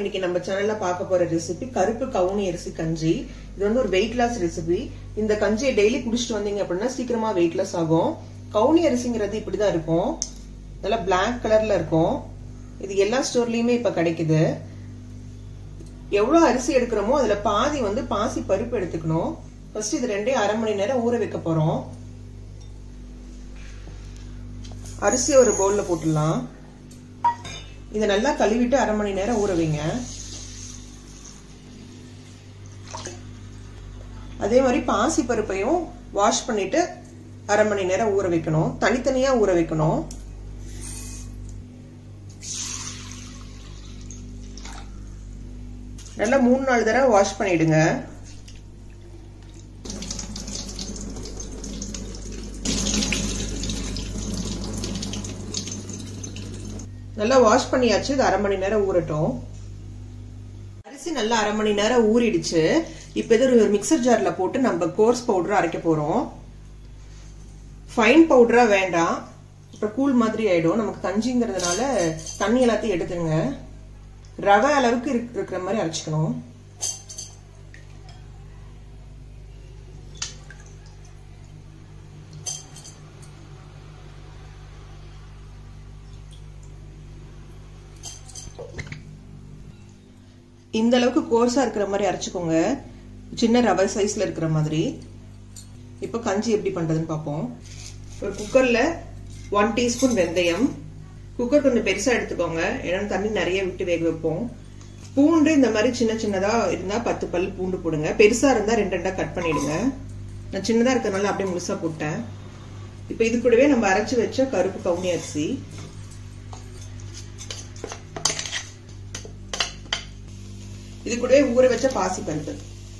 இன்னைக்கு நம்ம சேனல்ல பார்க்க போற ரெசிபி கருப்பு கவுனி அரிசி கஞ்சி இது வந்து ஒரு வெயிட் லாஸ் ரெசிபி இந்த கஞ்சியை டெய்லி குடிச்சிட்டு வந்தீங்க அப்படின்னா சீக்கிரமா வெயிட் லாஸ் ஆகும் கவுனி அரிசிங்கிறது இப்படிதான் இருக்கும் நல்லா பிளாக் கலர்ல இருக்கும் இது எல்லா ஸ்டோர்லயுமே இப்ப கிடைக்குது எவ்வளவு அரிசி எடுக்கிறோமோ அதுல பாதி வந்து பாசி பருப்பு எடுத்துக்கணும் ஃபர்ஸ்ட் இது ரெண்டே அரை மணி நேரம் ஊற வைக்க போறோம் அரிசி ஒரு பவுல்ல போட்டுடலாம் இதை நல்லா கழுவிட்டு அரை மணி நேரம் ஊற வைங்க அதே மாதிரி பாசி பருப்பையும் வாஷ் பண்ணிட்டு அரை மணி நேரம் ஊற வைக்கணும் தனித்தனியா ஊற வைக்கணும் நல்லா மூணு நாலு தடவை வாஷ் பண்ணிடுங்க நல்லா வாஷ் பண்ணியாச்சு இது அரை மணி நேரம் ஊறட்டும் அரிசி நல்லா அரை மணி நேரம் ஊறிடுச்சு இப்ப இது ஒரு மிக்சர் ஜார்ல போட்டு நம்ம கோர்ஸ் பவுடர் அரைக்க போறோம் ஃபைன் பவுடரா வேண்டாம் அப்புறம் கூழ் மாதிரி ஆயிடும் நமக்கு கஞ்சிங்கிறதுனால தண்ணி எல்லாத்தையும் எடுத்துங்க ரவை அளவுக்கு இருக்கிற மாதிரி அரைச்சிக்கணும் இந்த அளவுக்கு கோர்ஸா இருக்கிற மாதிரி அரைச்சிக்கோங்க சின்ன ரவை சைஸ்ல இருக்கிற மாதிரி இப்போ கஞ்சி எப்படி பண்றதுன்னு பார்ப்போம் ஒரு குக்கர்ல ஒன் டீஸ்பூன் வெந்தயம் குக்கர் கொஞ்சம் பெருசா எடுத்துக்கோங்க ஏன்னா தண்ணி நிறைய விட்டு வேக வைப்போம் பூண்டு இந்த மாதிரி சின்ன சின்னதா இருந்தா பத்து பல் பூண்டு போடுங்க பெருசா இருந்தா ரெண்டு ரெண்டா கட் பண்ணிடுங்க நான் சின்னதா இருக்கிறதுனால அப்படியே முழுசா போட்டேன் இப்போ இது கூடவே நம்ம அரைச்சு வச்ச கருப்பு கவுனி அரிசி இது கூடவே ஊற வச்ச பாசி பருப்பு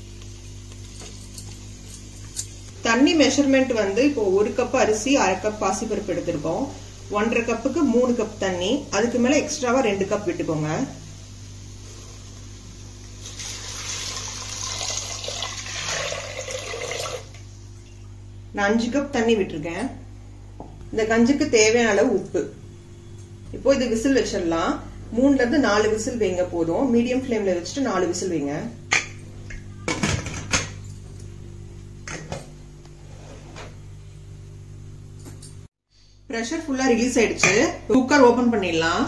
தண்ணி மெஷர்மெண்ட் வந்து இப்போ ஒரு கப் அரிசி அரை கப் பாசி பருப்பு எடுத்திருக்கோம் ஒன்றரை கப்புக்கு மூணு கப் தண்ணி அதுக்கு மேல எக்ஸ்ட்ராவா ரெண்டு கப் விட்டுக்கோங்க நான் அஞ்சு கப் தண்ணி விட்டுருக்கேன் இந்த கஞ்சிக்கு தேவையான அளவு உப்பு இப்போ இது விசில் வச்சிடலாம் மூணுல இருந்து நாலு விசில் வைங்க போதும் மீடியம் ஃப்ளேம்ல வச்சுட்டு நாலு விசில் வைங்க ப்ரெஷர் ஃபுல்லா ரிலீஸ் ஆயிடுச்சு குக்கர் ஓபன் பண்ணிடலாம்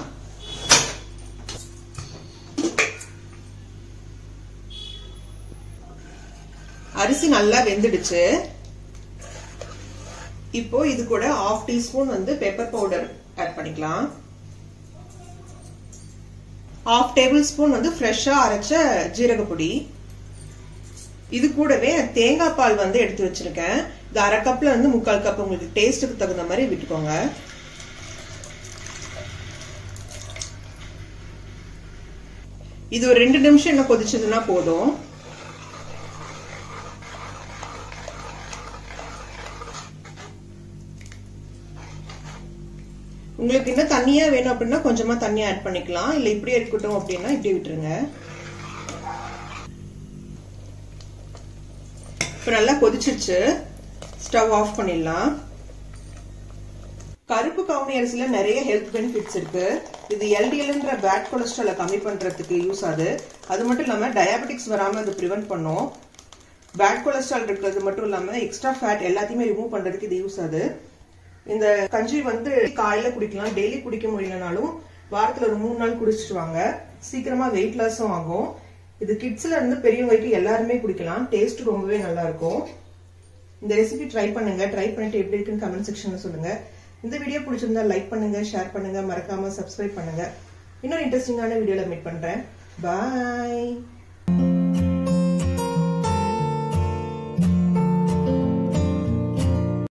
அரிசி நல்லா வெந்துடுச்சு இப்போ இது கூட ஆஃப் டீஸ்பூன் வந்து பெப்பர் பவுடர் ஆட் பண்ணிக்கலாம் ஆஃப் டேபிள் ஸ்பூன் வந்து ஃப்ரெஷ்ஷா அரைச்ச ஜீரக பொடி இது கூடவே தேங்காய் பால் வந்து எடுத்து வச்சிருக்கேன் இது அரை கப்ல வந்து முக்கால் கப் உங்களுக்கு டேஸ்ட்டுக்கு தகுந்த மாதிரி விட்டுக்கோங்க இது ஒரு ரெண்டு நிமிஷம் என்ன கொதிச்சதுன்னா போதும் உங்களுக்கு இன்னும் தண்ணியா வேணும் அப்படின்னா கொஞ்சமா தண்ணி ஆட் பண்ணிக்கலாம் இல்ல இப்படியே இருக்கட்டும் அப்படின்னா இப்படி விட்டுருங்க இப்ப நல்லா கொதிச்சிருச்சு ஸ்டவ் ஆஃப் பண்ணிடலாம் கருப்பு கவுனி அரிசியில நிறைய ஹெல்த் பெனிஃபிட்ஸ் இருக்கு இது எல்டிஎல்ன்ற பேட் கொலஸ்ட்ரால கம்மி பண்றதுக்கு யூஸ் ஆகுது அது மட்டும் இல்லாம டயபெட்டிக்ஸ் வராம அது ப்ரிவென்ட் பண்ணும் பேட் கொலஸ்ட்ரால் இருக்கிறது மட்டும் இல்லாம எக்ஸ்ட்ரா ஃபேட் எல்லாத்தையுமே ரிமூவ் பண்றதுக்கு இது யூஸ் ஆகுது இந்த கஞ்சி வந்து காலையில குடிக்கலாம் டெய்லி குடிக்க முடியலனாலும் வாரத்துல ஒரு மூணு நாள் குடிச்சிட்டு வாங்க சீக்கிரமா வெயிட் லாஸும் ஆகும் இது கிட்ஸ்ல இருந்து பெரியவங்க வரைக்கும் எல்லாருமே குடிக்கலாம் டேஸ்ட் ரொம்பவே நல்லா இருக்கும் இந்த ரெசிபி ட்ரை பண்ணுங்க ட்ரை பண்ணிட்டு எப்படி இருக்குன்னு கமெண்ட் செக்ஷன்ல சொல்லுங்க இந்த வீடியோ பிடிச்சிருந்தா லைக் பண்ணுங்க ஷேர் பண்ணுங்க மறக்காம சப்ஸ்கிரைப் பண்ணுங்க இன்னொரு இன்ட்ரெஸ்டிங்கான வீடியோல மீட் பண்றேன் பாய்